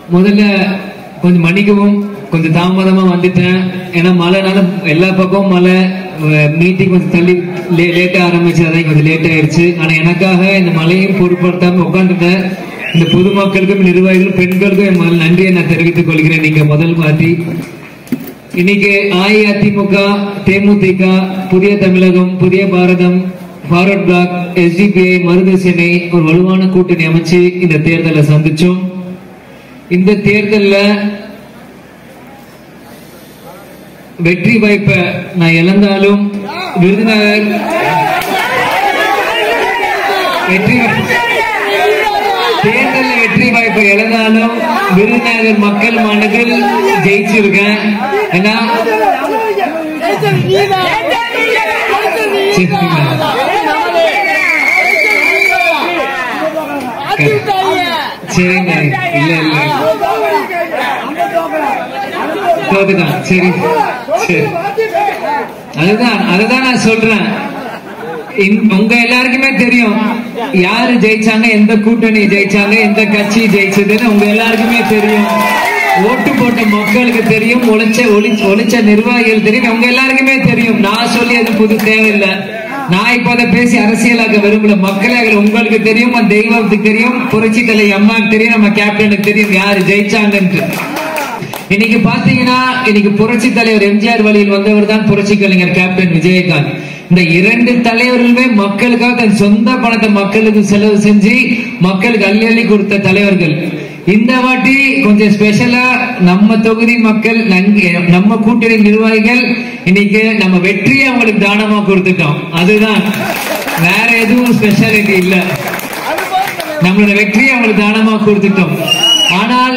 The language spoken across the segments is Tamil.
முதல்ல கொஞ்சம் மன்னிக்கவும் கொஞ்சம் தாமதமா வந்துட்டேன் ஏன்னா மழைனால எல்லா பக்கமும் மழை மீட்டிங் கொஞ்சம் தள்ளி லேட்டா ஆரம்பிச்சு அதான் கொஞ்சம் லேட் ஆயிடுச்சு ஆனா எனக்காக இந்த மழையும் பொருட்படுத்தாம உட்காந்துட்டேன் இந்த பொதுமக்களுக்கும் நிர்வாகிகளும் பெண்களுக்கும் என் முதல் நன்றியை நான் தெரிவித்துக் கொள்கிறேன் நீங்க முதல் பார்ட்டி இன்னைக்கு அஇஅதிமுக தேமுதிக Puthiya Tamilagam Puthiya Bharatham Forward Bloc SDPI Marudhu Senai ஒரு வலுவான கூட்டணி அமைச்சு இந்த தேர்தலை சந்திச்சோம் இந்த தேர்தல்ல வெற்றி வாய்ப்பை நான் இழந்தாலும் விருதுநகர் வெற்றி தேர்தல்ல வெற்றி வாய்ப்பை இழந்தாலும் விருதுநகர் மக்கள் மனதில் ஜெயிச்சிருக்கேன் ஏன்னா சரிங்க இல்ல இல்ல தோத்துட்டான் சரி சரி அதுதான் அதுதான் நான் சொல்றேன் இன்- உங்க எல்லாருக்குமே தெரியும் யாரு ஜெயிச்சாங்க எந்த கூட்டணி ஜெயிச்சாங்க எந்த கட்சி ஜெயிச்சதுன்னு உங்க எல்லாருக்குமே தெரியும் ஓட்டு போட்ட மக்களுக்கு தெரியும் ஒளிச்ச ஒளி ஒளிச்ச நிர்வாகிகள் தெரியும் உங்க எல்லாருக்குமே தெரியும் நான் சொல்லி அது புது தேவையில்லை நான் இப்ப அதை பேசி அரசியலாக்க விரும்பல மக்களே அதுல உங்களுக்கு தெரியும் அந்த தெய்வத்துக்கு தெரியும் புரட்சி தலை அம்மாக்கு தெரியும் நம்ம கேப்டனுக்கு தெரியும் யாரு ஜெயிச்சாங்கன்ட்டு இன்னைக்கு பாத்தீங்கன்னா இன்னைக்கு புரட்சி தலைவர் எம்ஜிஆர் வழியில் வந்தவர் தான் புரட்சி கலைஞர் கேப்டன் விஜயகாந்த் இந்த இரண்டு தலைவர்களுமே மக்களுக்காக தன் சொந்த பணத்தை மக்களுக்கு செலவு செஞ்சு மக்களுக்கு அள்ளி அள்ளி கொடுத்த தலைவர்கள் இந்த வாட்டி கொஞ்சம் ஸ்பெஷலா நம்ம தொகுதி மக்கள் நன்கு- நம்ம கூட்டணி நிர்வாகிகள் இன்னைக்கு நம்ம வெற்றியை அவங்களுக்கு தானமா கொடுத்துட்டோம் அதுதான் வேற எதுவும் ஸ்பெஷாலிட்டி இல்ல நம்மளோட வெற்றியை அவங்களுக்கு தானமா கொடுத்துட்டோம் ஆனால்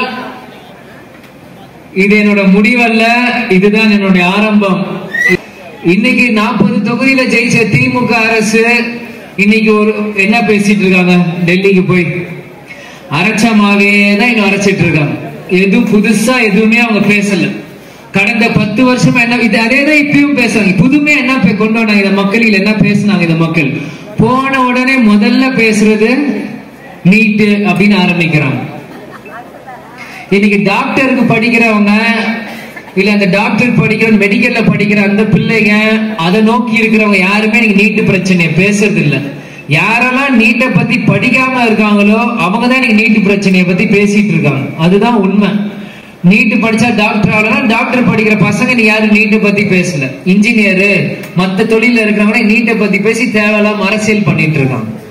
இது என்னோட முடிவல்ல இதுதான் என்னுடைய ஆரம்பம் இன்னைக்கு நாற்பது தொகுதியில ஜெயிச்ச திமுக அரசு இன்னைக்கு ஒரு என்ன பேசிட்டு இருக்காங்க டெல்லிக்கு போய் அரைச்சமாவே தான் இங்க அரைச்சிட்டு இருக்காங்க எதுவும் புதுசா எதுவுமே அவங்க பேசல கடந்த பத்து வருஷமா என்ன இது அதே தான் இப்பயும் பேசுறாங்க புதுமே என்ன பே- கொண்டு வந்தாங்க இந்த மக்கள் என்ன பேசுனாங்க இந்த மக்கள் போன உடனே முதல்ல பேசுறது நீட்டு அப்படின்னு ஆரம்பிக்கிறாங்க இன்னைக்கு டாக்டருக்கு படிக்கிறவங்க இல்ல அந்த டாக்டர் படிக்கிற மெடிக்கல்ல படிக்கிற அந்த பிள்ளைங்க அதை நோக்கி இருக்கிறவங்க யாருமே இன்னைக்கு நீட்டு பிரச்சனையை பேசுறது இல்ல யாரெல்லாம் நீட்டை பத்தி படிக்காம இருக்காங்களோ அவங்க தான் இன்னைக்கு நீட்டு பிரச்சனையை பத்தி பேசிட்டு இருக்காங்க அதுதான் உண்மை நீட்டு படிச்சா டாக்டர் ஆகலாம் டாக்டர் படிக்கிற பசங்க நீ யாரும் நீட்டை பத்தி பேசல இன்ஜினியரு மத்த தொழில இருக்கிறவங்க நீட்டை பத்தி பேசி தேவையில்லாம அரசியல் பண்ணிட்டு இருக்காங்க